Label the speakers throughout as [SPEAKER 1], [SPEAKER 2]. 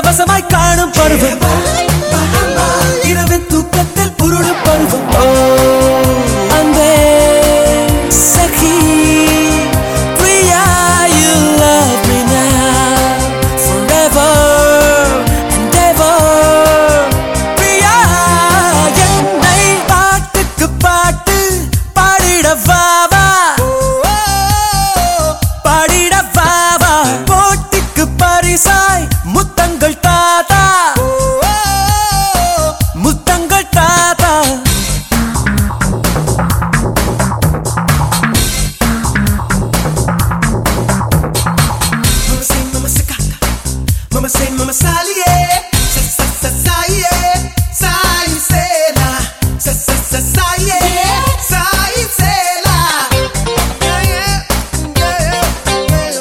[SPEAKER 1] பரவசமாய் காணும் பருவம் இரவின் தூக்கத்தில் உருளும் பருவம் ஓ அன்பே சகி Priya you love me now forever and ever Priya என்னை பாட்டுக்கு பாட்டு பாடிட வாவா பாடிட வாவா போட்டிக்கு பரிசாய் முத்தங்கள் தாத்தா முத்தங்கள் தாத்தா
[SPEAKER 2] Mama say, mama sakaka. Mama say, mama salie. Sa sa sa saye. Sai sela. Sa sa sa saye. Sai sela. Yeah yeah. Yeah yeah.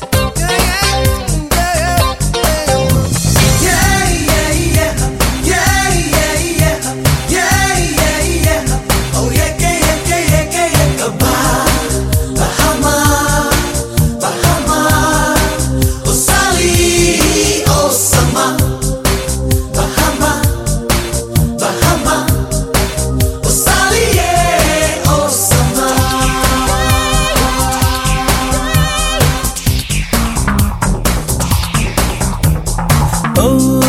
[SPEAKER 2] Yeah yeah. Yeah yeah. Yeah yeah yeah. Yeah yeah yeah. Oh yeah yeah yeah yeah yeah yeah. Bahama. Bahama, oh Sally, oh Sama, Bahama, Bahama, oh Sally, yeah, oh Sama.
[SPEAKER 1] ஓ,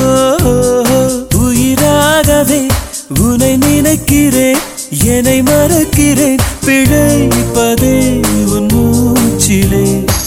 [SPEAKER 1] உயிராகவே உனை நினைக்கிறேன் என்னை மறக்கிறேன் பிழைப்பதே உன் மூச்சிலே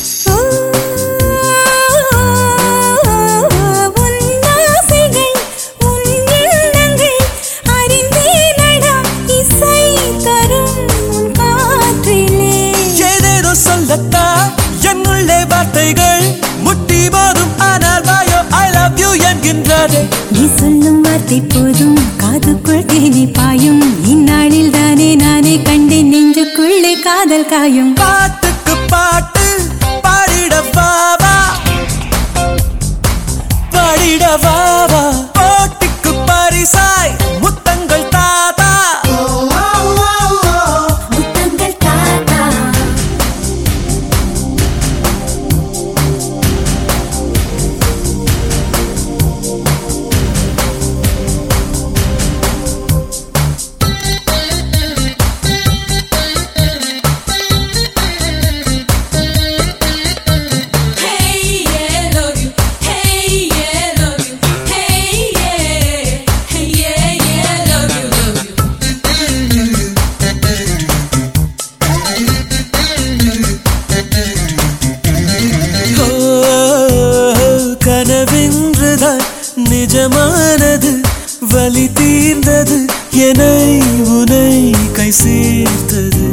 [SPEAKER 3] உன்னாசைகள் உன் எண்ணங்கள் அறிந்தேனடா இசை தரும் உன் காற்றிலே
[SPEAKER 1] ஏதேதோ சொல்லத்தா என்னுள்ளே வார்த்தைகள் முட்டி போதும் ஆனால் வாயோ ஐ லவ் யூ என்கின்றதே
[SPEAKER 3] நீ சொல்லும் வார்த்தை போதும் காதுக்குள் தேனி பாயும் இந்நாளில் தானே நானே கண்டேன் நெஞ்சுக்குள்ளே காதல் காயும்
[SPEAKER 1] பாட்டுக்கு பாட்டு பாடிட வாவா பாடிட வாவா போட்டிக்கு பரிசாய் முத்தங்கள் தாத்தா
[SPEAKER 2] Oh, oh, oh, oh.
[SPEAKER 3] முத்தங்கள் தாத்தா
[SPEAKER 4] Hey yeah, love you. Hey yeah, love you. Hey yeah, hey yeah, yeah, love you, love you.
[SPEAKER 1] ஓ, கனவென்றுதான் நிஜமானது வலி தீர்ந்தது என்னை உனை கை சேர்த்தது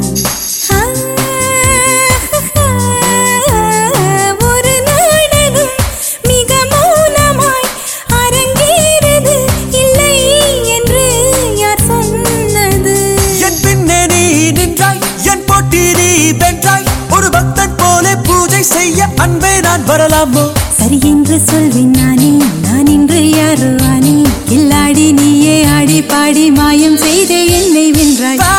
[SPEAKER 3] ஒரு நாடகம் மிக மௌனமாய் அரங்கேறது இல்லை என்று யார் சொன்னது
[SPEAKER 1] என் பின்னே நீ நின்றாய் என் போட்டி நீ வென்றாய் ஒரு பக்தன் போல பூஜை செய்ய அன்பே நான் வரலாமோ
[SPEAKER 3] சரி என்று சொல்வேன் நானே நான் இன்று யாரோ ஆனே கில்லாடி நீயே ஆடி பாடி மாயம் செய்தே என்னை வென்றாய்
[SPEAKER 1] வா